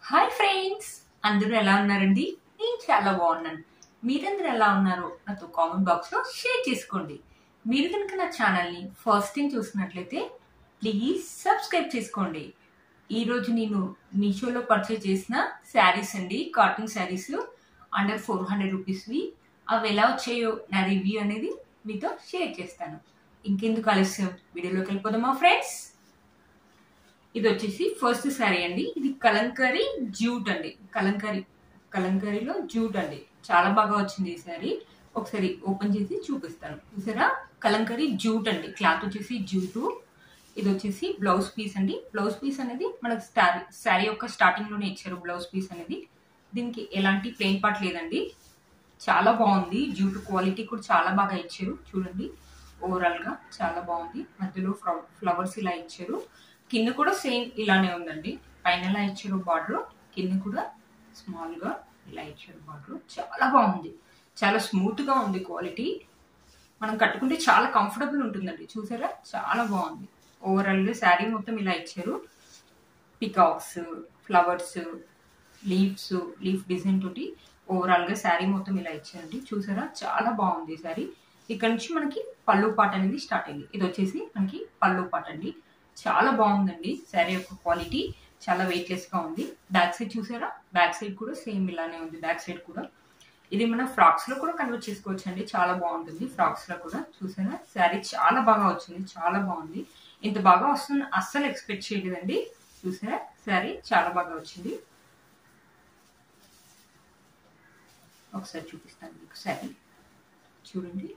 hi friends అందరూ ఎలా ఉన్నారండి నేను చాలా బాగున్నాను మీరందరూ ఎలా ఉన్నారో నాతో కామెంట్ బాక్స్లో షేర్ చేసుకోండి మీరు కనుక నా ఛానల్ని ఫస్ట్ టైం చూసినట్లయితే ప్లీజ్ సబ్స్క్రైబ్ చేసుకోండి ఈరోజు నేను మీషోలో పర్చేజ్ చేసిన శారీస్ అండి cotton saris under four hundred రూపీస్వి అవి ఎలా వచ్చాయో నా రివ్యూ అనేది మీతో షేర్ చేస్తాను ఇంకెందుకు ఆలస్యం వీడియోలోకి వెళ్ళిపోదామా ఫ్రెండ్స్ ఇది వచ్చేసి ఫస్ట్ శారీ అండి ఇది కలంకరీ జూట్ అండి కలంకరీ కలంకరీలో జూట్ అండి చాలా బాగా వచ్చింది ఈ శారీ ఒకసారి ఓపెన్ చేసి చూపిస్తాను చూసారా కలంకరీ జూట్ అండి క్లాత్ వచ్చేసి జూటు ఇది వచ్చేసి బ్లౌజ్ పీస్ అండి బ్లౌజ్ పీస్ అనేది మనకు శారీ శారీ యొక్క స్టార్టింగ్ లోనే ఇచ్చారు బ్లౌజ్ పీస్ అనేది దీనికి ఎలాంటి ప్లెయిన్ పార్ట్ లేదండి చాలా బాగుంది జూట్ క్వాలిటీ కూడా చాలా బాగా ఇచ్చారు చూడండి ఓవరాల్ గా చాలా బాగుంది మధ్యలో ఫ్లవర్స్ ఇలా ఇచ్చారు కింద కూడా సేమ్ ఇలానే ఉందండి పైన ఎలా ఇచ్చారు బార్డర్ కింద కూడా స్మాల్ గా ఇలా ఇచ్చారు బార్డర్ చాలా బాగుంది చాలా స్మూత్ గా ఉంది క్వాలిటీ మనం కట్టుకుంటే చాలా కంఫర్టబుల్ ఉంటుందండి చూసారా చాలా బాగుంది ఓవరాల్ గా శారీ మొత్తం ఇలా ఇచ్చారు peacocks flowers leaves leaf design తోటి ఓవరాల్ గా శారీ మొత్తం ఇలా ఇచ్చారండి చూసారా చాలా బాగుంది శారీ ఇక్కడ నుంచి మనకి పళ్ళు పాట అనేది స్టార్ట్ అయింది ఇది వచ్చేసి మనకి పళ్ళు పాట అండి చాలా బాగుందండి శారీ యొక్క క్వాలిటీ చాలా వెయిట్లెస్ గా ఉంది బ్యాక్ సైడ్ చూసారా బ్యాక్ సైడ్ కూడా సేమ్ ఇలానే ఉంది బ్యాక్ సైడ్ కూడా ఇది మన ఫ్రాక్స్ లో కూడా కన్వర్ట్ చేసుకోవచ్చు అండి చాలా బాగుంటుంది ఫ్రాక్స్ లో కూడా చూసారా శారీ చాలా బాగా వచ్చింది చాలా బాగుంది ఇంత బాగా వస్తుంది అస్సలు ఎక్స్పెక్ట్ చేయలేదండి చూసారా శారీ చాలా బాగా వచ్చింది ఒకసారి చూపిస్తాను మీకు శారీ చూడండి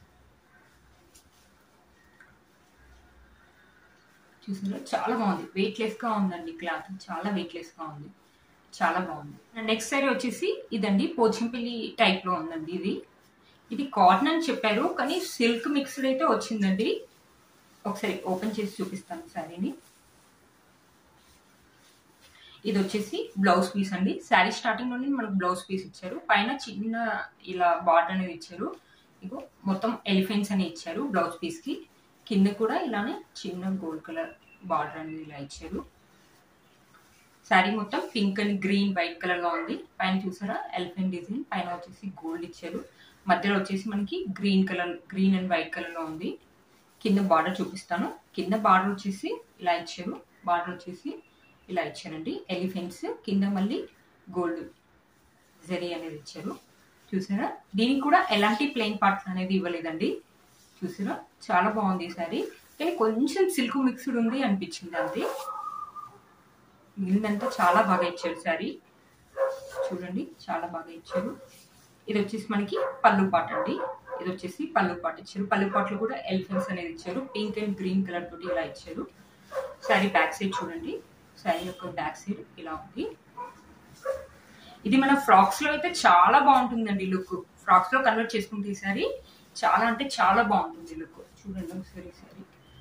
చూసారా చాలా బాగుంది వెయిట్లెస్ గా ఉందండి క్లాత్ చాలా వెయిట్లెస్ గా ఉంది చాలా బాగుంది నెక్స్ట్ సారీ వచ్చేసి ఇదండి పోచంపల్లి టైప్ లో ఉందండి ఇది ఇది కాటన్ అని చెప్పారు కానీ సిల్క్ మిక్స్డ్ అయితే వచ్చిందండి ఒకసారి ఓపెన్ చేసి చూపిస్తాను శారీని ఇది వచ్చేసి బ్లౌజ్ పీస్ అండి శారీ స్టార్టింగ్ నుండి మనకు బ్లౌజ్ పీస్ ఇచ్చారు పైన చిన్న ఇలా బార్డర్ అనేది ఇచ్చారు ఇగో మొత్తం ఎలిఫెంట్స్ అని ఇచ్చారు బ్లౌజ్ పీస్ కి కింద కూడా ఇలానే చిన్న గోల్డ్ కలర్ బార్డర్ అనేది ఇలా ఇచ్చారు శారీ మొత్తం pink and green white colour లో ఉంది పైన చూసారా ఎలిఫెంట్ డిజైన్ పైన వచ్చేసి గోల్డ్ ఇచ్చారు మధ్యలో వచ్చేసి మనకి green colour green and white colour లో ఉంది కింద బార్డర్ చూపిస్తాను కింద బార్డర్ వచ్చేసి ఇలా ఇచ్చారు బార్డర్ వచ్చేసి ఇలా ఇచ్చారండి ఎలిఫెంట్స్ కింద మళ్ళీ గోల్డ్ జరీ అనేది ఇచ్చారు చూసారా దీనికి కూడా ఎలాంటి ప్లెయిన్ పార్ట్స్ అనేది ఇవ్వలేదండి చూసారా చాలా బాగుంది ఈ సారీ కానీ కొంచెం సిల్క్ మిక్స్డ్ ఉంది అనిపించింది అంతే మిగిలినంతా చాలా బాగా ఇచ్చారు సారీ చూడండి చాలా బాగా ఇచ్చారు ఇది వచ్చేసి మనకి పళ్ళు పాట అండి ఇది వచ్చేసి పళ్ళు పాట ఇచ్చారు పళ్ళు పాటలు కూడా ఎలిఫెంట్స్ అనేది ఇచ్చారు పింక్ అండ్ గ్రీన్ కలర్ తోటి ఇలా ఇచ్చారు శారీ బ్యాక్ సైడ్ చూడండి శారీ యొక్క బ్యాక్ సైడ్ ఇలా ఉంది ఇది మన ఫ్రాక్స్ లో అయితే చాలా బాగుంటుందండి లుక్ ఫ్రాక్స్ లో కన్వర్ట్ చేసుకుంటే ఈ సారీ చాలా అంటే చాలా బాగుంటుంది లుక్ చూడండి ఒకసారి సారీ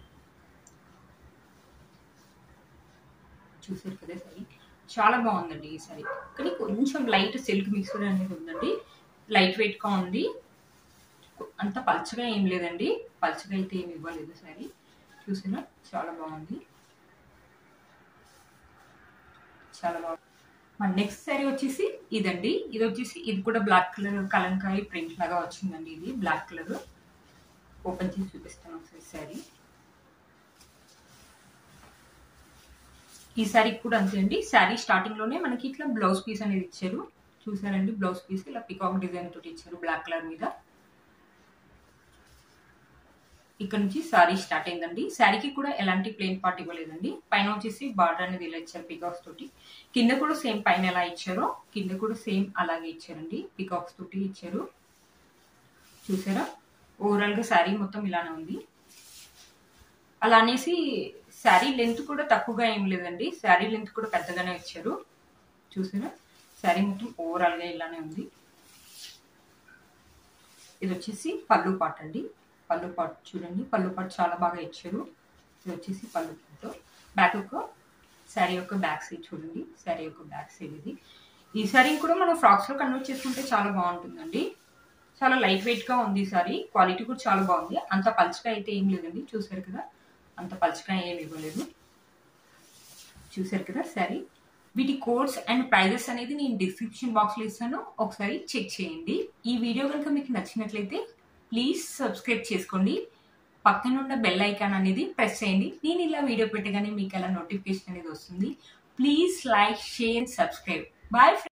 చూసారు కదా సారీ చాలా బాగుందండి ఈ సారీ కానీ కొంచెం లైట్ సిల్క్ మిక్స్డ్ అనేది ఉందండి లైట్ వెయిట్ గా ఉంది అంత పల్చగా ఏం లేదండి పల్చగా అయితే ఏమి ఇవ్వలేదు సారీ చూసినా చాలా బాగుంది చాలా బాగుంది మన నెక్స్ట్ శారీ వచ్చేసి ఇదండి ఇది వచ్చేసి ఇది కూడా బ్లాక్ కలర్ కలంకారీ ప్రింట్ లాగా వచ్చిందండి ఇది బ్లాక్ కలర్ ఓపెన్ చేసి చూపిస్తాను ఒకసారి శారీ ఈ శారీ కూడా అంతే అండి శారీ స్టార్టింగ్ లోనే మనకి ఇట్లా బ్లౌజ్ పీస్ అనేది ఇచ్చారు చూసారండి బ్లౌజ్ పీస్ ఇలా పికాక్ డిజైన్ తోటి ఇచ్చారు బ్లాక్ కలర్ మీద ఇక్కడ నుంచి శారీ స్టార్ట్ అయిందండి శారీకి కూడా ఎలాంటి ప్లెయిన్ పార్ట్ ఇవ్వలేదండి పైన వచ్చేసి బార్డర్ అనేది ఇలా ఇచ్చారు పికాక్స్ తోటి కింద కూడా సేమ్ పైన ఎలా ఇచ్చారో కింద కూడా సేమ్ అలాగే ఇచ్చారండి పికాక్స్ తోటి ఇచ్చారు చూసారా ఓవరాల్ గా శారీ మొత్తం ఇలానే ఉంది అలా అనేసి శారీ లెంత్ కూడా తక్కువగా ఏం లేదండి శారీ లెంత్ కూడా పెద్దగానే ఇచ్చారు చూసారా శారీ మొత్తం ఓవరాల్ గా ఇలానే ఉంది ఇది వచ్చేసి పళ్ళు పాట అండి పళ్ళు పాటు చూడండి పళ్ళు పాటు చాలా బాగా ఇచ్చారు ఇది వచ్చేసి పళ్ళు పాటు బ్యాక్ యొక్క శారీ యొక్క బ్యాక్ సైడ్ చూడండి శారీ యొక్క బ్యాక్ సైడ్ ఇది ఈ శారీ కూడా మనం ఫ్రాక్స్ లో కన్వర్ట్ చేసుకుంటే చాలా బాగుంటుందండి చాలా లైట్ వెయిట్ గా ఉంది ఈ సారీ క్వాలిటీ కూడా చాలా బాగుంది అంత పలుచగా అయితే ఏం లేదండి చూసారు కదా అంత పలుచగా ఏమి ఇవ్వలేదు చూసారు కదా శారీ వీటి కోడ్స్ అండ్ ప్రైజెస్ అనేది నేను డిస్క్రిప్షన్ బాక్స్లో ఇస్తాను ఒకసారి చెక్ చేయండి ఈ వీడియో కనుక మీకు నచ్చినట్లయితే ప్లీజ్ సబ్స్క్రైబ్ చేసుకోండి పక్కన ఉన్న బెల్ ఐకాన్ అనేది ప్రెస్ చేయండి నేను ఇలా వీడియో పెట్టగానే మీకు అలా నోటిఫికేషన్ అనేది వస్తుంది please like share subscribe bye